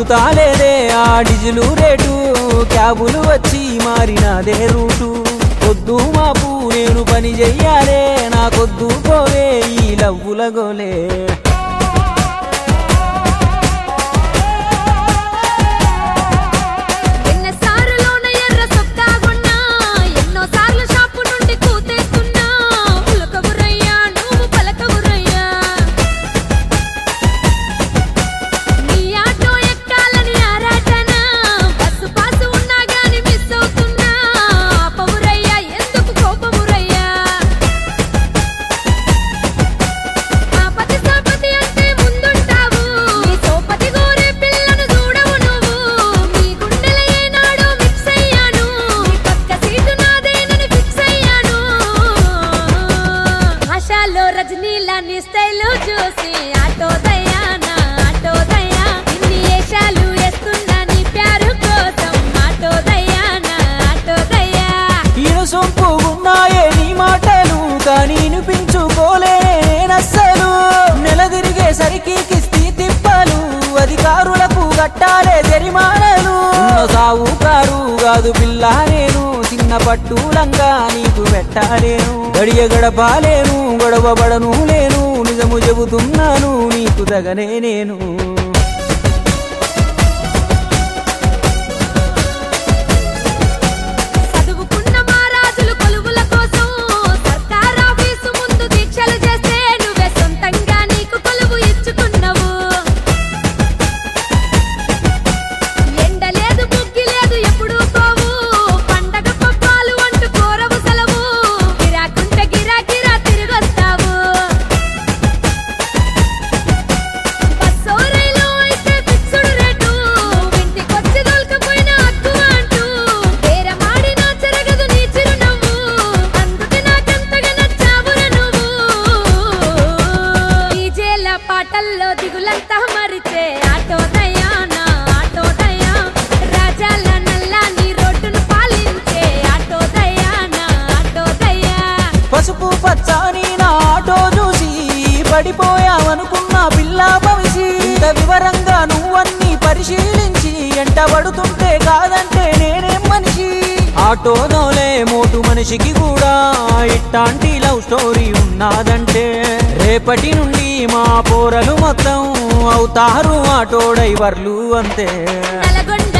తగ్గుతాలేదే ఆ డిజిలు రేటు క్యాబులు వచ్చి మారినదే రూటు పొద్దు మాపు నేను పని చెయ్యాలే నాకొద్దు పోవే ఈ లవ్వుల గోలే ఎన్నసార్లులోన ఎర్ర సొక్కాగున్నా, ఎన్నోసార్లు షాపు నుండి కూతేస్తున్నా. పులకవురయ్యా, నువ్వు పలకవురయ్యా. నీ ఆటో ఎక్కాలని ఆరాటన, బస్సు పాసు ఉన్నా గాని మిస్ అవుతున్నా. ఆపవురయ్యా, ఎందుకు కోపమురయ్యా? ఆపతి సాపతి అంటే ముందుంటావు నీ సోపతి గోరే పిల్లను చూడవు నువ్వు మీ గుండెల ఏనాడు మిక్స్ అయ్యాను నీ పక్క సీటు నాదేనని ఫిక్స్ అయ్యాను ఆశాలో రజనీలా నీ స్టైల్ చూసి ఆటో దయ్యా నా ఆటో దయ్యా ఇన్ని ఏషాలు వేస్తున్నా నీ ప్యారు కోసం ఆటో దయ్యా నా ఆటో దయ్యా ఈయన సొంపు ఉన్నాయే నీ మాటలు కానీ వినిపించుకోలే నేనస్సలు నెల తిరిగేసరికి కిస్తీ తిప్పలు అధికారులకు కట్టాలే జరిమానలు ఉన్న సావుకారు కాదు పిల్ల నేను చిన్న పట్టులంగా నీకు పెట్టలేను గడియ గడపాలేను గొడవబడను లేను నిజము చెబుతున్నాను నీకు తగనే నేను చదువుకున్న మహారాజులు కొలువుల కోసం సర్కార్ ఆఫీసు ముందు దీక్షలు చేస్తే నువ్వే సొంతంగా నీకు కొలువు ఇచ్చుకున్నావు ఎండ లేదు బుగ్గి లేదు ఎప్పుడు పోవు పండగ పప్పాలు అంటూ కోరవు సెలవు గిరాకుంటే గిరాకిరా తిరిగొస్తావు బస్సో రైలు అయితే ఫిక్స్డ్ రేటు ఇంటికొచ్చి దొలకపోయిన హక్కు అంటూ బేరమాడినా చెరగదు నీ చిరునవ్వు అందుకే నాకెంతగా నచ్చావురా నువ్వు డీజేల పాటల్లో దిగులంతా మరిచే ఆటో దయా నా ఆటో దయా రాజాల నల్లాని రోడ్డును పాలించే ఆటో దయా నా ఆటో దయా పసుపు పచ్చని నా ఆటో చూసి పడిపోయావనుకున్న పిల్ల భవిసి ఇంత వివరంగా నువ్వన్నీ పరిశీలించి ఎంట పడుతుంటే కాదంటే నేనేం మనిషి ఆటోదోలే మోటు మనిషికి కూడా ఇట్లాంటి లవ్ స్టోరీ ఉన్నాదంటే రేపటి నుండి మా పోరలు మొత్తం అవుతారు ఆటో డ్రైవర్లు అంతే నల్గొండ